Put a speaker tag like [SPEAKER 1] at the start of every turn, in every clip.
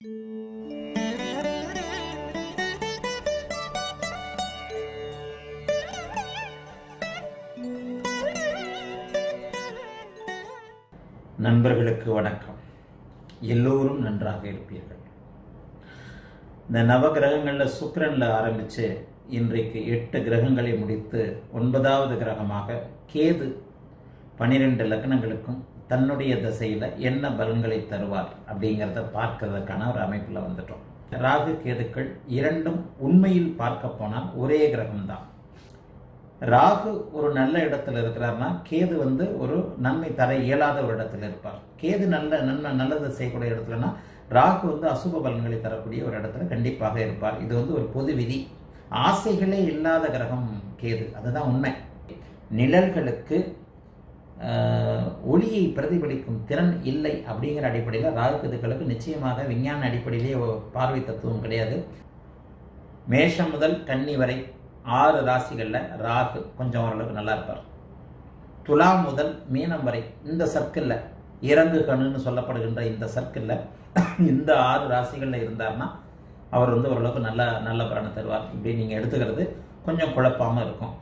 [SPEAKER 1] நண்பர்களுக்கு வணக்கம் எல்லோரும் நன்றாக இருப்பீர்கள் இந்த நவ கிரகங்களில் சுக்கிரனில் ஆரம்பித்து இன்றைக்கு எட்டு கிரகங்களை முடித்து ஒன்பதாவது கிரகமாக கேது பனிரெண்டு லக்னங்களுக்கும் தன்னுடைய திசையில் என்ன பலன்களை தருவார் அப்படிங்கிறத பார்க்கறதுக்கான ஒரு அமைப்பில் வந்துட்டோம் ராகு கேதுக்கள் இரண்டும் உண்மையில் பார்க்க போனால் ஒரே கிரகம்தான் ராகு ஒரு நல்ல இடத்துல இருக்கிறார்னா கேது வந்து ஒரு நன்மை தர இயலாத ஒரு இடத்துல இருப்பார் கேது நல்ல நன்மை நல்லது செய்யக்கூடிய இடத்துலனா ராகு வந்து அசுப பலன்களை தரக்கூடிய ஒரு இடத்துல கண்டிப்பாக இருப்பார் இது வந்து ஒரு பொது விதி ஆசைகளே இல்லாத கிரகம் கேது அதுதான் உண்மை நிழல்களுக்கு ஆஹ், ஒளியை பிரதிபலிக்கும் திறன் இல்லை அப்படிங்கிற அடிப்படையில் ராகு கேதுக்களுக்கு நிச்சயமாக விஞ்ஞான அடிப்படையிலேயே ஒரு பார்வை தத்துவம் கிடையாது மேஷம் முதல் கன்னி வரை ஆறு ராசிகளில் ராகு கொஞ்சம் ஓரளவுக்கு நல்லா இருப்பார் துலாம் முதல் மீனம் வரை இந்த சர்க்கிளில் இறங்கு கணுன்னு சொல்லப்படுகின்ற இந்த சர்க்கிளில் இந்த ஆறு ராசிகளில் இருந்தார்னா அவர் வந்து ஓரளவுக்கு நல்ல நல்ல பலனை தருவார் இப்படி நீங்கள் எடுத்துக்கிறது கொஞ்சம் குழப்பாமல் இருக்கும்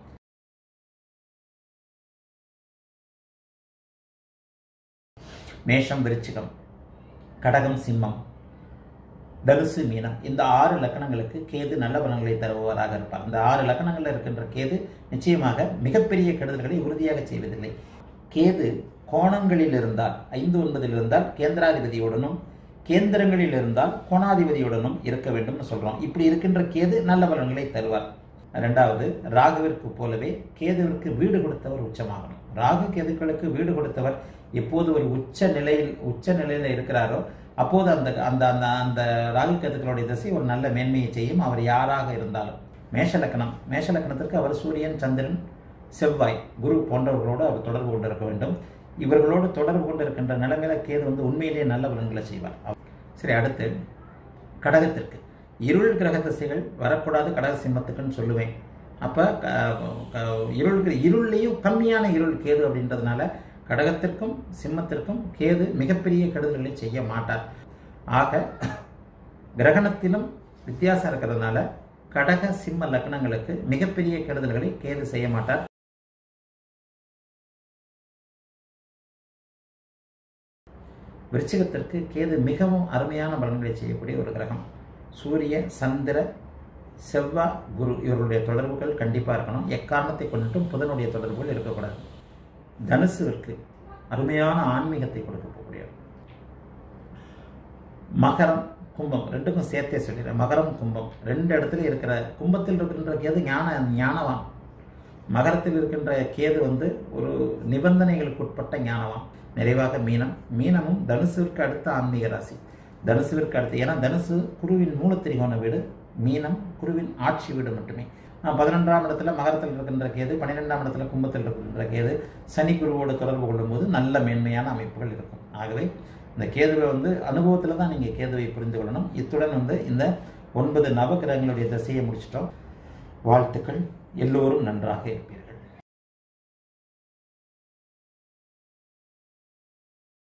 [SPEAKER 1] மேஷம் விருச்சிகம் கடகம் சிம்மம் தனுசு மீனம் இந்த ஆறு லக்கணங்களுக்கு கேது நல்ல பலன்களை தருபவராக இருப்பார் இந்த ஆறு லக்கணங்களில் இருக்கின்ற கேது நிச்சயமாக மிகப்பெரிய கெடுதல்களை உறுதியாக செய்வதில்லை கேது கோணங்களில் இருந்தால் ஐந்து ஒன்பதில் இருந்தால் கேந்திராதிபதியுடனும் கேந்திரங்களில் இருந்தால் கோணாதிபதியுடனும் இருக்க வேண்டும்னு சொல்றோம் இப்படி இருக்கின்ற கேது நல்ல பலன்களை தருவார் ரெண்டாவது ராகுவிற்கு போலவே கேதுவிற்கு வீடு கொடுத்தவர் உச்சமாகணும் ராகு கேதுக்களுக்கு வீடு கொடுத்தவர் எப்போது ஒரு உச்ச நிலையில் உச்ச நிலையில் இருக்கிறாரோ அப்போது அந்த அந்த அந்த அந்த ராகு கேதுக்களுடைய திசை ஒரு நல்ல மேன்மையை செய்யும் அவர் யாராக இருந்தாலும் மேஷலக்கணம் மேஷலக்கணத்திற்கு அவர் சூரியன் சந்திரன் செவ்வாய் குரு போன்றவர்களோடு அவர் தொடர்பு கொண்டு இருக்க வேண்டும் இவர்களோடு தொடர்பு கொண்டு இருக்கின்ற நிலைமையில கேது வந்து உண்மையிலேயே நல்ல பலன்களை செய்வார் சரி அடுத்து கடகத்திற்கு இருள் கிரக திசைகள் வரக்கூடாது கடக சிம்மத்துக்குன்னு சொல்லுவேன் அப்போ இருள் இருள்லேயும் கம்மியான இருள் கேது அப்படின்றதுனால கடகத்திற்கும் சிம்மத்திற்கும் கேது மிகப்பெரிய கெடுதல்களை செய்ய மாட்டார் ஆக கிரகணத்திலும் வித்தியாசம் இருக்கிறதுனால கடக சிம்ம லக்னங்களுக்கு மிகப்பெரிய கெடுதல்களை கேது செய்ய மாட்டார் விருச்சிகத்திற்கு கேது மிகவும் அருமையான பலன்களை செய்யக்கூடிய ஒரு கிரகம் சூரிய சந்திர செவ்வாய் குரு இவருடைய தொடர்புகள் கண்டிப்பாக இருக்கணும் எக்காரணத்தை கொண்டுட்டும் புதனுடைய தொடர்புகள் இருக்கக்கூடாது தனுசுவிற்கு அருமையான ஆன்மீகத்தை கொடுக்க போகக்கூடியவர் மகரம் கும்பம் ரெண்டுக்கும் சேர்த்தே சொல்லிடுறேன் மகரம் கும்பம் ரெண்டு இடத்துல இருக்கிற கும்பத்தில் இருக்கின்ற கேது ஞான ஞானவான் மகரத்தில் இருக்கின்ற கேது வந்து ஒரு நிபந்தனைகளுக்கு உட்பட்ட ஞானவான் நிறைவாக மீனம் மீனமும் தனுசுவிற்கு அடுத்த ஆன்மீக ராசி தனுசுவிற்கு அடுத்து ஏன்னா தனுசு குருவின் மூலத்திரிகோண வீடு மீனம் குருவின் ஆட்சி வீடு மட்டுமே ஆஹ் பதினொன்றாம் இடத்துல மகரத்தில் இருக்கின்ற கேது பன்னிரெண்டாம் இடத்துல கும்பத்தில் இருக்கின்ற கேது சனி குருவோடு தொடர்பு கொள்ளும்போது நல்ல மேன்மையான அமைப்புகள் இருக்கும் ஆகவே இந்த கேதுவை வந்து அனுபவத்தில் தான் நீங்கள் கேதுவை புரிந்து கொள்ளணும் இத்துடன் வந்து இந்த ஒன்பது நவகிரகங்களுடைய திசையை முடிச்சிட்டோம் வாழ்த்துக்கள் எல்லோரும் நன்றாக இருப்பீர்கள்